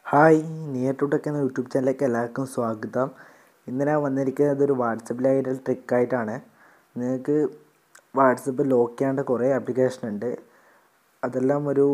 hi near എന്ന YouTube ചാനലിലേക്ക് എല്ലാവർക്കും സ്വാഗതം ഇന്ന് ഞാൻ വന്നിരിക്കുന്നത് ഒരു വാട്സപ്പിലായിട്ട് ഒരു ട്രിക്കായിട്ടാണ് നിങ്ങൾക്ക് വാട്സപ്പ് ലോക്ക് ചെയ്യേണ്ട കുറേ ആപ്ലിക്കേഷൻ ഉണ്ട് അതെല്ലാം ഒരു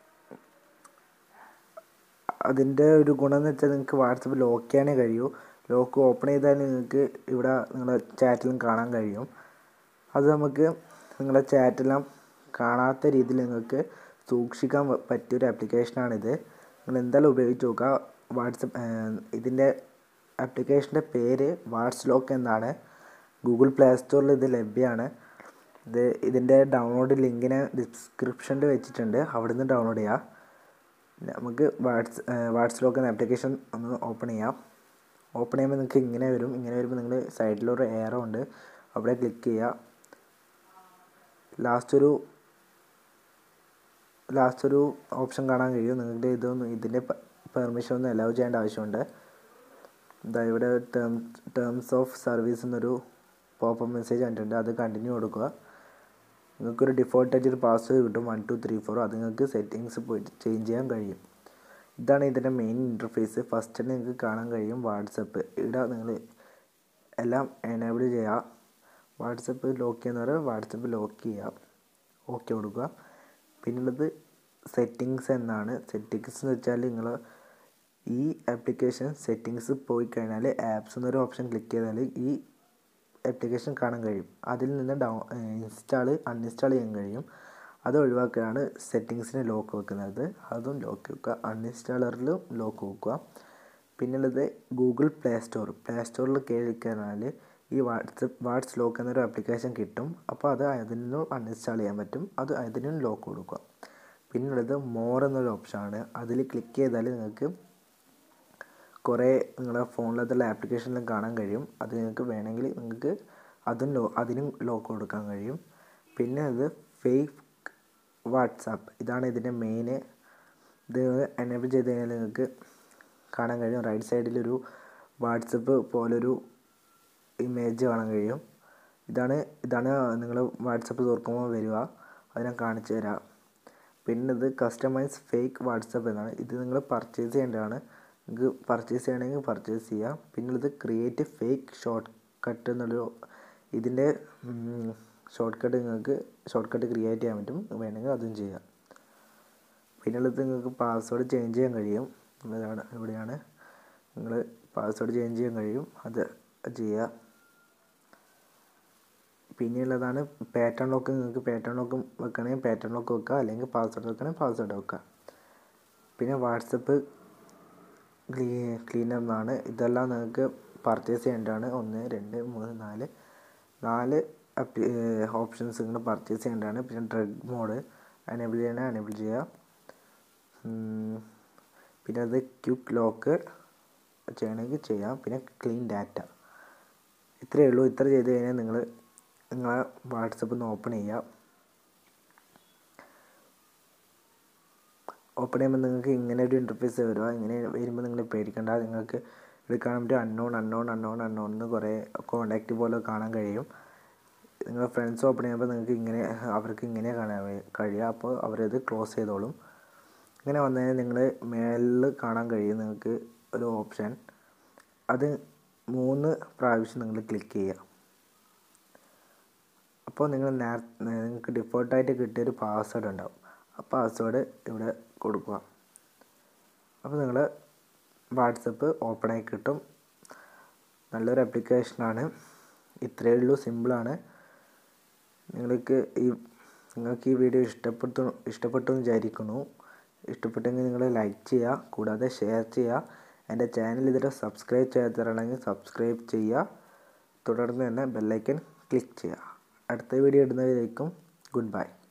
അതിൻ്റെ ഒരു ഗുണം എന്ന് വെച്ചാൽ നിങ്ങൾക്ക് വാട്സപ്പ് ലോക്ക് ചെയ്യാനേ കഴിയൂ ലോക്ക് ഓപ്പൺ ചെയ്താൽ നിങ്ങൾക്ക് ഇവിടെ നിങ്ങളുടെ ചാറ്റിലും കാണാൻ കഴിയും അത് നമുക്ക് നിങ്ങളുടെ ചാറ്റെല്ലാം കാണാത്ത രീതിയിൽ നിങ്ങൾക്ക് സൂക്ഷിക്കാൻ പറ്റിയൊരു ആപ്ലിക്കേഷനാണിത് നിങ്ങൾ എന്തായാലും ഉപയോഗിച്ച് നോക്കുക വാട്സപ്പ് ഇതിൻ്റെ ആപ്ലിക്കേഷൻ്റെ പേര് വാട്സ് ലോക്ക് എന്നാണ് ഗൂഗിൾ പ്ലേ സ്റ്റോറിൽ ഇത് ലഭ്യമാണ് ഇത് ഇതിൻ്റെ ഡൗൺലോഡ് ലിങ്കിന് ഡിസ്ക്രിപ്ഷനിൽ വെച്ചിട്ടുണ്ട് അവിടെ നിന്ന് ഡൗൺലോഡ് ചെയ്യാം നമുക്ക് വാട്സ് വാട്സ് ലോക്ക് എന്ന ആപ്ലിക്കേഷൻ ഒന്ന് ഓപ്പൺ ചെയ്യാം ഓപ്പൺ ചെയ്യുമ്പോൾ നിങ്ങൾക്ക് ഇങ്ങനെ വരും ഇങ്ങനെ വരുമ്പോൾ നിങ്ങൾ സൈഡിലൊരു എയറോ ഉണ്ട് അവിടെ ക്ലിക്ക് ചെയ്യുക ലാസ്റ്റ് ഒരു ലാസ്റ്റ് ഒരു ഓപ്ഷൻ കാണാൻ കഴിയും നിങ്ങൾക്ക് ഇതൊന്നും ഇതിൻ്റെ പെർമിഷൻ ഒന്നും അലൗ ചെയ്യേണ്ട ആവശ്യമുണ്ട് ഇതാ ഇവിടെ ടേം ടേംസ് ഓഫ് സർവീസ് എന്നൊരു പോപ്പ് മെസ്സേജ് കണ്ടിട്ടുണ്ട് അത് കണ്ടിന്യൂ കൊടുക്കുക നിങ്ങൾക്കൊരു ഡിഫോൾട്ടായിട്ട് ഒരു പാസ്വേഡ് കിട്ടും വൺ ടു ത്രീ ഫോർ അത് നിങ്ങൾക്ക് സെറ്റിങ്സ് പോയിട്ട് ചേഞ്ച് ചെയ്യാൻ കഴിയും ഇതാണ് ഇതിൻ്റെ മെയിൻ ഇൻ്റർഫേസ് ഫസ്റ്റ് നിങ്ങൾക്ക് കാണാൻ കഴിയും വാട്സപ്പ് ഇവിടെ നിങ്ങൾ എല്ലാം എനേബിൾ ചെയ്യുക വാട്സപ്പ് ലോക്ക് ചെയ്യുന്നവരെ വാട്സപ്പ് ലോക്ക് ചെയ്യുക ഓക്കെ കൊടുക്കുക പിന്നുള്ളത് സെറ്റിങ്സ് എന്നാണ് സെറ്റിങ്സ് എന്ന് വെച്ചാൽ നിങ്ങൾ ഈ ആപ്ലിക്കേഷൻ സെറ്റിങ്സ് പോയി കഴിഞ്ഞാൽ ആപ്സ് എന്നൊരു ഓപ്ഷൻ ക്ലിക്ക് ചെയ്താൽ ഈ ആപ്ലിക്കേഷൻ കാണാൻ കഴിയും അതിൽ നിന്ന് ഡൗ ഇൻസ്റ്റാൾ അൺഇൻസ്റ്റാൾ ചെയ്യാൻ കഴിയും അത് ഒഴിവാക്കുകയാണ് സെറ്റിങ്സിന് ലോക്ക് വെക്കുന്നത് അതും ലോക്ക് വെക്കുക അൺഇൻസ്റ്റാളറിലും ലോക്ക് വെക്കുക പിന്നുള്ളത് ഗൂഗിൾ പ്ലേ സ്റ്റോർ പ്ലേ സ്റ്റോറിൽ കയറി കഴിഞ്ഞാൽ ഈ വാട്സപ്പ് വാട്സ് ലോക്ക് എന്നൊരു ആപ്ലിക്കേഷൻ കിട്ടും അപ്പോൾ അത് അതിനും അൺഇൻസ്റ്റാൾ ചെയ്യാൻ പറ്റും അത് അതിനും ലോക്ക് കൊടുക്കുക പിന്നുള്ളത് മോർ എന്നൊരു ഓപ്ഷനാണ് അതിൽ ക്ലിക്ക് ചെയ്താൽ നിങ്ങൾക്ക് കുറേ നിങ്ങളുടെ ഫോണിലത്തുള്ള ആപ്ലിക്കേഷനിലും കാണാൻ കഴിയും അത് നിങ്ങൾക്ക് വേണമെങ്കിൽ നിങ്ങൾക്ക് അതും ലോ അതിനും ലോക്ക് കൊടുക്കാൻ കഴിയും പിന്നെ അത് ഫേക്ക് വാട്സാപ്പ് ഇതാണ് ഇതിൻ്റെ മെയിന് ഇത് എനേബിൾ ചെയ്ത് കഴിഞ്ഞാൽ നിങ്ങൾക്ക് കാണാൻ കഴിയും റൈറ്റ് സൈഡിലൊരു വാട്സപ്പ് പോലൊരു ഇമേജ് കാണാൻ കഴിയും ഇതാണ് ഇതാണ് നിങ്ങൾ വാട്സപ്പ് തുറക്കുമ്പോൾ വരിക അത് ഞാൻ കാണിച്ചു തരാം പിന്നെ ഇത് കസ്റ്റമൈസ് ഫേക്ക് വാട്സപ്പ് എന്നാണ് ഇത് നിങ്ങൾ പർച്ചേസ് ചെയ്യേണ്ടതാണ് നിങ്ങൾക്ക് പർച്ചേസ് ചെയ്യണമെങ്കിൽ പർച്ചേസ് ചെയ്യാം പിന്നെ ഇത് ക്രിയേറ്റ് ഫേക്ക് ഷോർട്ട് കട്ട് എന്നുള്ളൊരു ഇതിൻ്റെ ഷോർട്ട് കട്ട് നിങ്ങൾക്ക് ഷോർട്ട് കട്ട് ക്രിയേറ്റ് ചെയ്യാൻ പറ്റും വേണമെങ്കിൽ അതും ചെയ്യാം പിന്നുള്ളത് നിങ്ങൾക്ക് പാസ്വേഡ് ചേഞ്ച് ചെയ്യാൻ കഴിയും ഇതാണ് ഇവിടെയാണ് നിങ്ങൾ പാസ്വേഡ് ചേഞ്ച് ചെയ്യാൻ കഴിയും അത് ചെയ്യുക പിന്നെയുള്ളതാണ് പാറ്റേൺ ലോക്ക് നിങ്ങൾക്ക് പാറ്റേൺ ലോക്ക് വെക്കണമെങ്കിൽ പാറ്റേൺ ലോക്ക് വെക്കുക അല്ലെങ്കിൽ പാസ്വേഡ് വെക്കണമെങ്കിൽ പാസ്വേഡ് വെക്കുക പിന്നെ വാട്സപ്പ് ക്ലീ ക്ലീനർ എന്നാണ് ഇതെല്ലാം നിങ്ങൾക്ക് പർച്ചേസ് ചെയ്യേണ്ടതാണ് ഒന്ന് രണ്ട് മൂന്ന് നാല് നാല് ഓപ്ഷൻസ് നിങ്ങൾ പർച്ചേസ് ചെയ്യേണ്ടതാണ് പിന്നെ ഡ്രഗ് മോഡ് അനേബിൾ ചെയ്യണേ അനേബിൾ ചെയ്യുക പിന്നെ അത് ക്യുക്ക് ലോക്ക് ചെയ്യണമെങ്കിൽ ചെയ്യാം പിന്നെ ക്ലീൻ ഡാറ്റ ഇത്രയേ ഉള്ളൂ ഇത്ര ചെയ്ത് കഴിഞ്ഞാൽ നിങ്ങൾ നിങ്ങളെ വാട്സപ്പ് ഒന്ന് ഓപ്പൺ ചെയ്യുക ഓപ്പൺ ചെയ്യുമ്പോൾ നിങ്ങൾക്ക് ഇങ്ങനെ ഒരു ഇൻ്റർഫേസ് വരിക ഇങ്ങനെ വരുമ്പോൾ നിങ്ങൾ പേടിക്കേണ്ട നിങ്ങൾക്ക് എടുക്കാൻ പറ്റും അൺനോൺ അൺനോൺ അൺനോൺ അൺനോൺ എന്ന് കുറേ കോണ്ടാക്റ്റ് പോലെ കാണാൻ കഴിയും നിങ്ങൾ ഫ്രണ്ട്സ് ഓപ്പൺ ചെയ്യുമ്പോൾ നിങ്ങൾക്ക് ഇങ്ങനെ അവർക്ക് ഇങ്ങനെ കാണാൻ കഴിയുക അപ്പോൾ അവരത് ക്ലോസ് ചെയ്തോളും ഇങ്ങനെ വന്നു കഴിഞ്ഞാൽ നിങ്ങൾ മേളിൽ കാണാൻ കഴിയും നിങ്ങൾക്ക് ഒരു ഓപ്ഷൻ അത് മൂന്ന് പ്രാവശ്യം നിങ്ങൾ ക്ലിക്ക് ചെയ്യുക അപ്പോൾ നിങ്ങൾ നേര നിങ്ങൾക്ക് ഡിഫോൾട്ടായിട്ട് കിട്ടിയൊരു പാസ്വേഡ് ഉണ്ടാവും ആ പാസ്വേഡ് ഇവിടെ കൊടുക്കുക അപ്പോൾ നിങ്ങൾ വാട്സപ്പ് ഓപ്പണായി കിട്ടും നല്ലൊരു ആപ്ലിക്കേഷനാണ് ഇത്രയേ ഉള്ളൂ സിമ്പിളാണ് നിങ്ങൾക്ക് ഈ നിങ്ങൾക്ക് ഈ വീഡിയോ ഇഷ്ടപ്പെട്ടു ഇഷ്ടപ്പെട്ടു എന്ന് വിചാരിക്കുന്നു ഇഷ്ടപ്പെട്ടെങ്കിൽ നിങ്ങൾ ലൈക്ക് ചെയ്യുക കൂടാതെ ഷെയർ ചെയ്യുക എൻ്റെ ചാനൽ ഇതുവരെ സബ്സ്ക്രൈബ് ചെയ്യാത്തവരാണെങ്കിൽ സബ്സ്ക്രൈബ് ചെയ്യുക തുടർന്ന് തന്നെ ബെല്ലൈക്കൻ ക്ലിക്ക് ചെയ്യുക അടുത്ത വീഡിയോ ഇടുന്നതിലേക്കും ഗുഡ് ബൈ